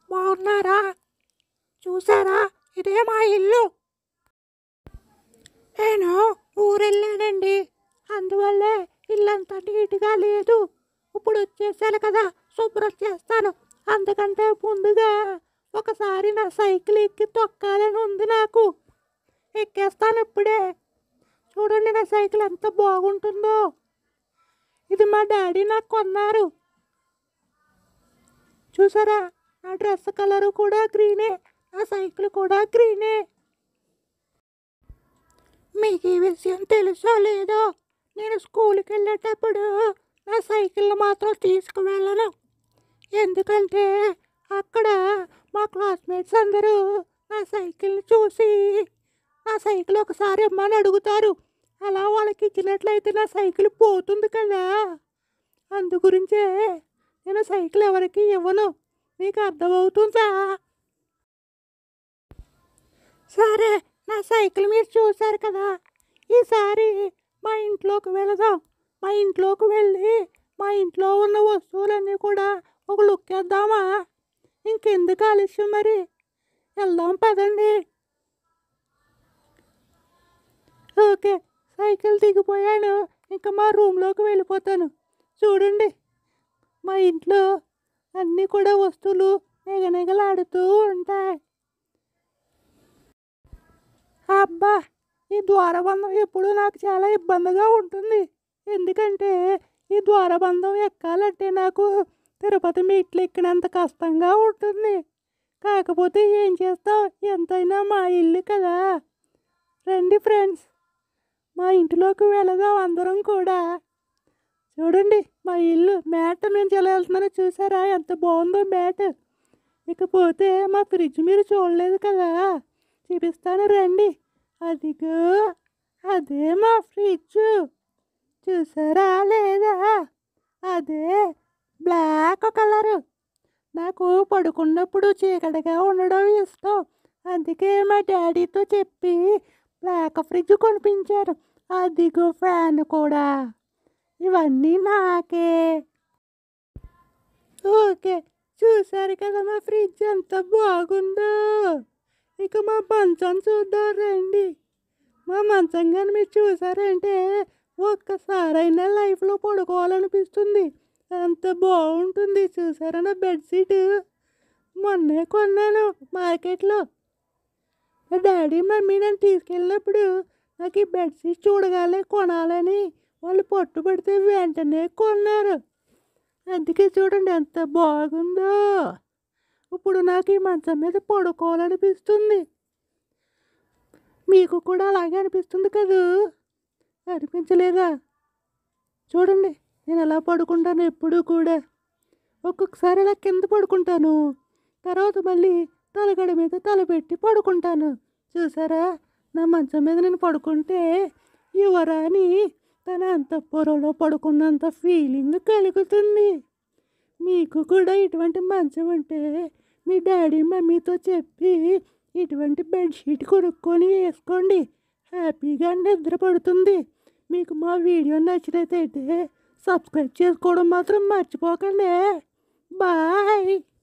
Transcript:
బాగున్నారా చూసారా ఇదే మా ఇల్లు నేను ఊరెళ్ళానండి అందువల్లే ఇల్లంతా నీట్గా లేదు ఇప్పుడు వచ్చేసాను కదా శుభ్రం చేస్తాను అందుకంటే ముందుగా ఒకసారి నా సైకిల్ ఎక్కి తొక్కాలని ఉంది నాకు ఎక్కేస్తాను ఇప్పుడే చూడండి నా సైకిల్ ఎంత బాగుంటుందో ఇది మా డాడీ నాకు కొన్నారు చూసారా నా డ్రెస్ కలరు కూడా గ్రీనే నా సైకిల్ కూడా గ్రీనే మీకు ఈ విషయం తెలుసో లేదో నేను స్కూల్కి వెళ్ళేటప్పుడు నా సైకిల్ మాత్రం తీసుకువెళ్ళను ఎందుకంటే అక్కడ మా క్లాస్మేట్స్ అందరూ నా సైకిల్ని చూసి నా సైకిల్ ఒకసారి ఇమ్మని అడుగుతారు అలా వాళ్ళకి ఇచ్చినట్లయితే నా సైకిల్ పోతుంది కదా అందు గురించే నేను సైకిల్ ఎవరికి ఇవ్వను మీకు అర్థమవుతుందా సరే నా సైకిల్ మీరు చూశారు కదా ఈసారి మా ఇంట్లోకి వెళదాం మా ఇంట్లోకి వెళ్ళి మా ఇంట్లో ఉన్న వస్తువులన్నీ కూడా ఒక లుక్ వేద్దామా ఇంకెందుకు ఆలస్యం మరి వెళ్దాం పదండి ఓకే సైకిల్ దిగిపోయాను ఇంకా మా రూమ్లోకి వెళ్ళిపోతాను చూడండి మా ఇంట్లో అన్నీ కూడా వస్తువులు నిగనిగలాడుతూ ఉంటాయి అబ్బా ఈ ద్వారబంధం ఎప్పుడు నాకు చాలా ఇబ్బందిగా ఉంటుంది ఎందుకంటే ఈ ద్వారబంధం ఎక్కాలంటే నాకు తిరుపతి మెట్లు ఎక్కినంత కష్టంగా ఉంటుంది కాకపోతే ఏం చేస్తావు ఎంతైనా మా ఇల్లు కదా రండి ఫ్రెండ్స్ మా ఇంటిలోకి వెళదాం అందరం కూడా చూడండి మా ఇల్లు మ్యాట్ నుంచి ఎలా వెళ్తున్నారో చూసారా ఎంత బాగుందో మ్యాట్ ఇకపోతే మా ఫ్రిడ్జ్ మీరు చూడలేదు కదా చూపిస్తాను రండి అదిగో అదే మా ఫ్రిడ్జ్ చూసారా లేదా అదే బ్లాక్ కలరు నాకు పడుకున్నప్పుడు చీకటిగా ఉండడం ఇష్టం అందుకే మా డాడీతో చెప్పి బ్లాక్ ఫ్రిడ్జ్ కొనిపించారు అదిగో ఫ్యాన్ కూడా ఇవన్నీ నాకే ఓకే చూసారు కదా మా ఫ్రిడ్జ్ ఎంత బాగుందో ఇక మా మంచం చూద్దాం రండి మా మంచం కానీ మీరు చూసారంటే ఒక్కసారైనా లైఫ్లో పడుకోవాలనిపిస్తుంది అంత బాగుంటుంది చూసారా నా బెడ్షీట్ మొన్నే కొన్నాను మార్కెట్లో మా డాడీ మమ్మీ నన్ను తీసుకెళ్ళినప్పుడు నాకు ఈ బెడ్షీట్ చూడగానే కొనాలని వాళ్ళు పట్టుబడితే వెంటనే కొన్నారు అందుకే చూడండి ఎంత బాగుందో ఇప్పుడు నాకు ఈ మంచం మీద పడుకోవాలనిపిస్తుంది మీకు కూడా అలాగే అనిపిస్తుంది కదూ అనిపించలేదా చూడండి నేను ఎలా పడుకుంటాను ఎప్పుడూ కూడా ఒక్కొక్కసారి ఇలా కింద పడుకుంటాను తర్వాత మళ్ళీ తలగడ మీద తల పెట్టి పడుకుంటాను చూసారా నా మంచం మీద నేను పడుకుంటే యువరాణి తన అంతఃపురంలో పడుకున్నంత ఫీలింగ్ కలుగుతుంది మీకు కూడా ఇటువంటి మంచం ఉంటే మీ డాడీ మమ్మీతో చెప్పి ఇటువంటి బెడ్షీట్ కొనుక్కొని వేసుకోండి హ్యాపీగా నిద్ర పడుతుంది మీకు మా వీడియో నచ్చినట్టయితే సబ్స్క్రైబ్ చేసుకోవడం మాత్రం మర్చిపోకండి బాయ్